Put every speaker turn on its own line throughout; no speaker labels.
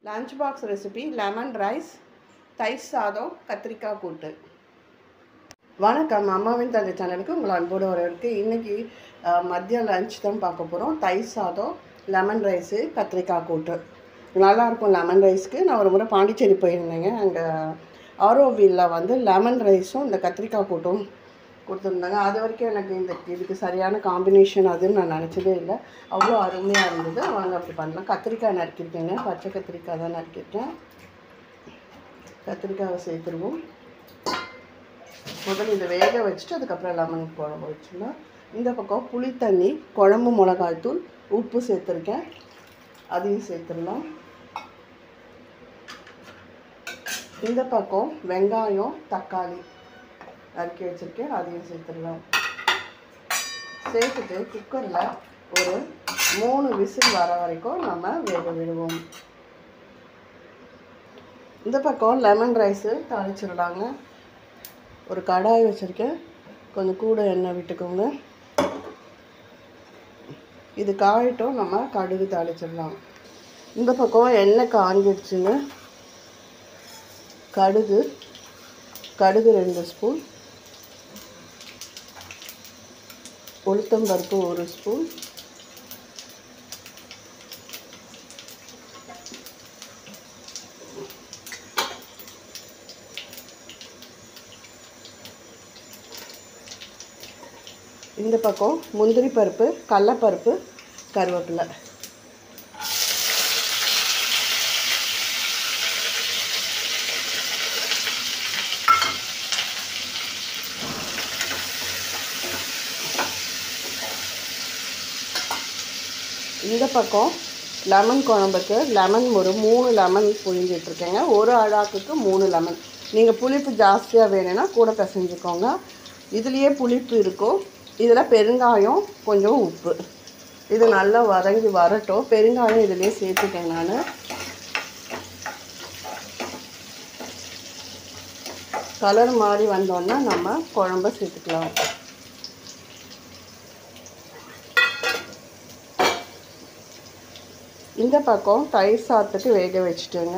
lunch box recipe lemon rice தயிர் சாதம் கத்திரிக்காய் கூட்டு வணக்கம் அம்மாவின் தந்தை சேனலுக்கு உங்களை அன்போடு வரவேற்கு இன்றைக்கி மதியம் லஞ்ச் தான் பார்க்க போகிறோம் தயிர் சாதம் லெமன் ரைஸு கத்திரிக்காய் கூட்டு நல்லாயிருக்கும் லெமன் ரைஸ்க்கு நான் ஒரு முறை பாண்டிச்சேரி போயிருந்தேங்க அங்கே ஆரோவில்ல வந்து லெமன் ரைஸும் இந்த கத்திரிக்காய் கூட்டும் கொடுத்துருந்தாங்க அது வரைக்கும் எனக்கு இந்த இதுக்கு சரியான காம்பினேஷன் அதுன்னு நான் நினச்சதே இல்லை அவ்வளோ அருமையாக இருந்தது வாங்க அப்படி பண்ணலாம் கத்திரிக்காய் நறுக்கிருக்கேங்க பச்சை கத்திரிக்காய் தான் நறுக்கிருக்கேன் கத்திரிக்காவை சேர்த்துருவோம் முதல்ல இதை வேக வச்சுட்டு அதுக்கப்புறம் லெமன் குழம்பு வச்சிடலாம் இந்த பக்கம் புளி தண்ணி குழம்பு மிளகாய் தூள் உப்பு சேர்த்துருக்கேன் அதையும் சேர்த்துடலாம் இந்த பக்கம் வெங்காயம் தக்காளி நறுக்கி வச்சுருக்கேன் அதையும் சேர்த்துடலாம் சேர்த்துட்டு குக்கரில் ஒரு மூணு விசில் வர வரைக்கும் நம்ம வேக விடுவோம் இந்த பக்கம் லெமன் ரைஸு தாளிச்சிடலாங்க ஒரு கடாய் வச்சுருக்கேன் கொஞ்சம் கூட எண்ணெய் விட்டுக்கோங்க இது காயட்டும் நம்ம கடுகு தாளிச்சிடலாம் இந்த பக்கம் எண்ணெய் காஞ்சிடுச்சுங்க கடுகு கடுகு ரெண்டு ஸ்பூன் உளுத்தம்பருப்பு ஒரு ஸ்பூன் இந்த பக்கம் முந்திரி பருப்பு கடலப்பருப்பு கருவேப்பிலை இந்த பக்கம் லெமன் குழம்புக்கு லெமன் ஒரு மூணு லெமன் புழிஞ்சிட்ருக்கேங்க ஒரு அழாக்குக்கு மூணு லெமன் நீங்கள் புளிப்பு ஜாஸ்தியாக வேணும்னா கூட பிசைஞ்சுக்கோங்க இதுலேயே புளிப்பு இருக்கும் இதில் பெருங்காயம் கொஞ்சம் உப்பு இது நல்லா வதங்கி வரட்டும் பெருங்காயம் இதுலேயே சேர்த்துட்டேன் நான் கலர் மாதிரி வந்தோன்னா நம்ம குழம்ப சேர்த்துக்கலாம் இந்த பக்கம் தயிர் சாதத்துக்கு வேக வச்சுட்டேங்க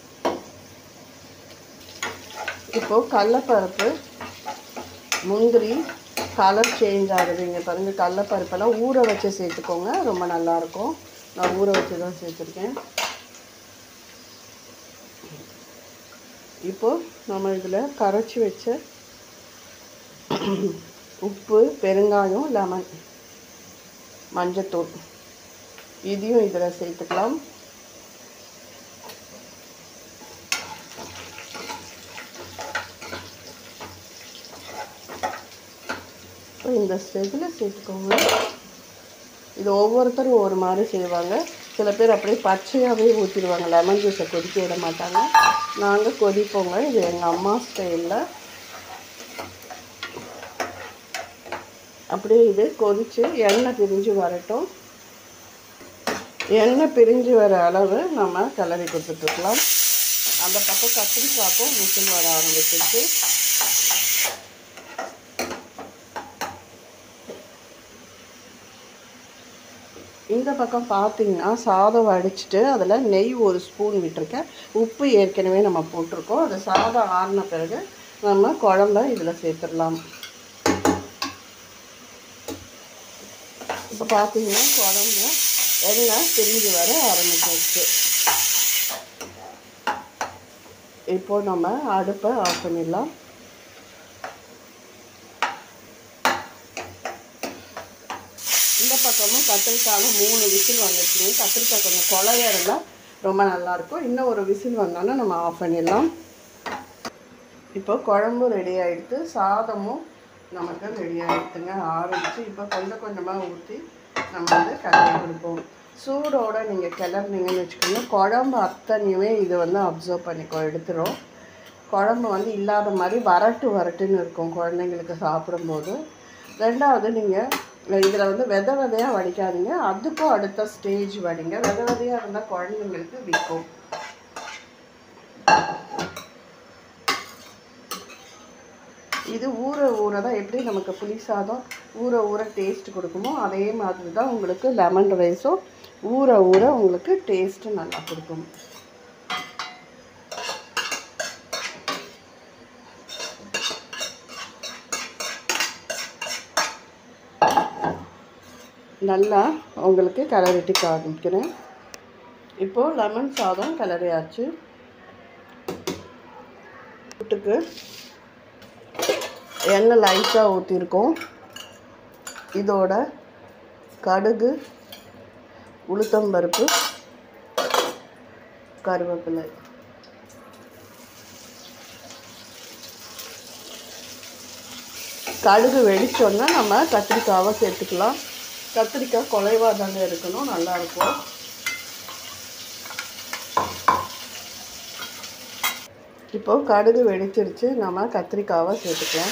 இப்போது கடலப்பருப்பு முந்திரி கலர் சேஞ்ச் ஆகுது இங்கே பாருங்கள் கடலப்பருப்பெல்லாம் ஊற வச்சு சேர்த்துக்கோங்க ரொம்ப நல்லாயிருக்கும் நான் ஊற வச்சு தான் சேர்த்துருக்கேன் இப்போது நம்ம இதில் கரைச்சி வச்ச உப்பு பெருங்காயம் லெமன் மஞ்சத்தூள் இதையும் இதில் சேர்த்துக்கலாம் இப்போ இந்த ஸ்டெஜில் சேர்த்துக்கோங்க இது ஒவ்வொருத்தரும் ஒரு மாதிரி செய்வாங்க சில பேர் அப்படியே பச்சையாகவே ஊற்றிடுவாங்க லெமன் ஜூஸை கொதிக்க விட மாட்டாங்க நாங்கள் கொதிப்போங்க இது எங்கள் அம்மா ஸ்டைலில் அப்படியே இது கொதித்து எண்ணெய் பிரிஞ்சு வரட்டும் எண்ணெய் பிரிஞ்சு வர அளவு நம்ம கிளறி கொடுத்துட்ருக்கலாம் அந்த பக்கம் கத்திரிக்காய்க்கும் விசில் வர ஆரம்பிச்சிருச்சு இந்த பக்கம் பார்த்தீங்கன்னா சாதம் வடிச்சிட்டு அதில் நெய் ஒரு ஸ்பூன் விட்டுருக்கேன் உப்பு ஏற்கனவே நம்ம போட்டிருக்கோம் அது சாதம் ஆறின பிறகு நம்ம குழம்ப இதில் சேர்த்துடலாம் இப்போ பார்த்தீங்கன்னா குழம்பு எண்ணெய் பிரிஞ்சு வர ஆரம்பிச்சிருச்சு இப்போ நம்ம அடுப்பை ஆஃப் பண்ணிடலாம் இந்த பக்கமும் கத்திரிக்காயும் மூணு விசில் வந்துச்சுங்க கத்திரிக்காய் கொஞ்சம் குழைய இருந்தால் ரொம்ப நல்லாயிருக்கும் இன்னும் ஒரு விசில் வந்தோன்னா நம்ம ஆஃப் பண்ணிடலாம் இப்போ குழம்பு ரெடி ஆகிடுது சாதமும் நமக்கு ரெடி ஆகிடுதுங்க ஆரம்பிச்சு இப்போ கொஞ்சம் கொஞ்சமாக ஊற்றி நம்ம வந்து கிளறி கொடுப்போம் சூடோட நீங்கள் கிளறினீங்கன்னு வச்சுக்கோங்க குழம்பு அத்தனையுமே இது வந்து அப்சர்வ் பண்ணிக்கோ எடுத்துரும் குழம்பு வந்து இல்லாத மாதிரி வரட்டு வரட்டுன்னு இருக்கும் குழந்தைங்களுக்கு சாப்பிடும்போது ரெண்டாவது நீங்கள் இதில் வந்து வித விதையாக வடிக்காதீங்க அதுக்கும் அடுத்த ஸ்டேஜ் வடிங்க வித விதையாக இருந்தால் குழந்தைங்களுக்கு விற்கும் இது ஊற ஊற தான் எப்படி நமக்கு புளி சாதம் ஊற ஊற டேஸ்ட் கொடுக்குமோ அதே மாதிரி தான் உங்களுக்கு லெமன் ரைஸும் ஊற ஊற உங்களுக்கு டேஸ்ட்டு நல்லா கொடுக்கும் நல்லா உங்களுக்கு கிளறிட்டு காமிக்கிறேன் இப்போது லெமன் சாதம் கிளறியாச்சு கூட்டுக்கு எண்ணெய் லைட்டாக ஊற்றிருக்கோம் இதோட கடுகு உளுத்தம்பருப்பு கருவேப்பிலை கடுகு வெடிச்சோன்னா நம்ம கத்திரிக்காவை சேர்த்துக்கலாம் கத்திரிக்காய் குலைவாக தாங்க இருக்கணும் நல்லாயிருக்கும் இப்போது கடுகு வெடிச்சிருச்சு நம்ம கத்திரிக்காவை சேர்த்துக்கலாம்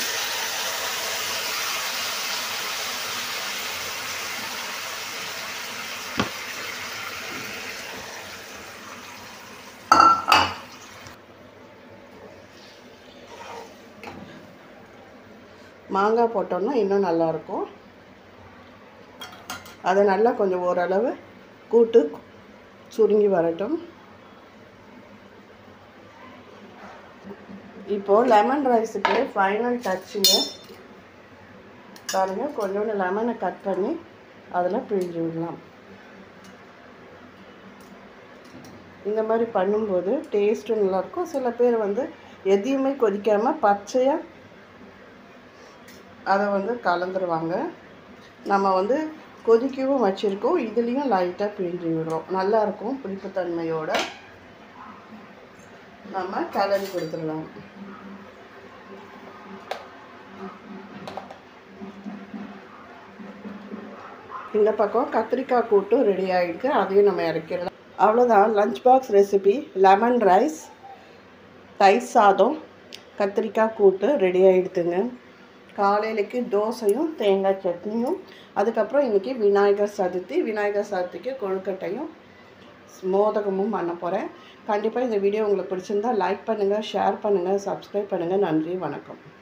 மாங்காய் போட்டோம்னா இன்னும் நல்லாயிருக்கும் அதை நல்லா கொஞ்சம் ஓரளவு கூட்டு சுருங்கி வரட்டும் இப்போது லெமன் ரைஸுக்கு ஃபைனல் டச்சுங்க பாருங்கள் கொஞ்சோண்டு லெமனை கட் பண்ணி அதில் பிழிஞ்சு விடலாம் இந்த மாதிரி பண்ணும்போது டேஸ்ட்டும் நல்லாயிருக்கும் சில பேர் வந்து எதையுமே கொதிக்காமல் பச்சையாக அதை வந்து கலந்துருவாங்க நம்ம வந்து கொதிக்கவும் வச்சுருக்கோம் இதுலேயும் லைட்டாக பிழிஞ்சு விடுறோம் நல்லாயிருக்கும் புளிப்புத்தன்மையோட நம்ம கலரி கொடுத்துடலாம் இந்த பக்கம் கத்திரிக்காய் கூட்டும் ரெடி ஆகிடுது அதையும் நம்ம இறக்கிடலாம் அவ்வளோதான் lunch box recipe lemon rice தயிர் சாதம் கத்திரிக்காய் கூட்டு ரெடி ஆகிடுதுங்க காலையிலக்கு தோசையும் தேங்காய் சட்னியும் அதுக்கப்புறம் இன்றைக்கி விநாயகர் சதுர்த்தி விநாயகர் சதுர்த்திக்கு கொழுக்கட்டையும் மோதகமும் பண்ண போகிறேன் கண்டிப்பாக இந்த வீடியோ உங்களுக்கு பிடிச்சிருந்தா லைக் பண்ணுங்கள் ஷேர் பண்ணுங்கள் சப்ஸ்கிரைப் பண்ணுங்கள் நன்றி வணக்கம்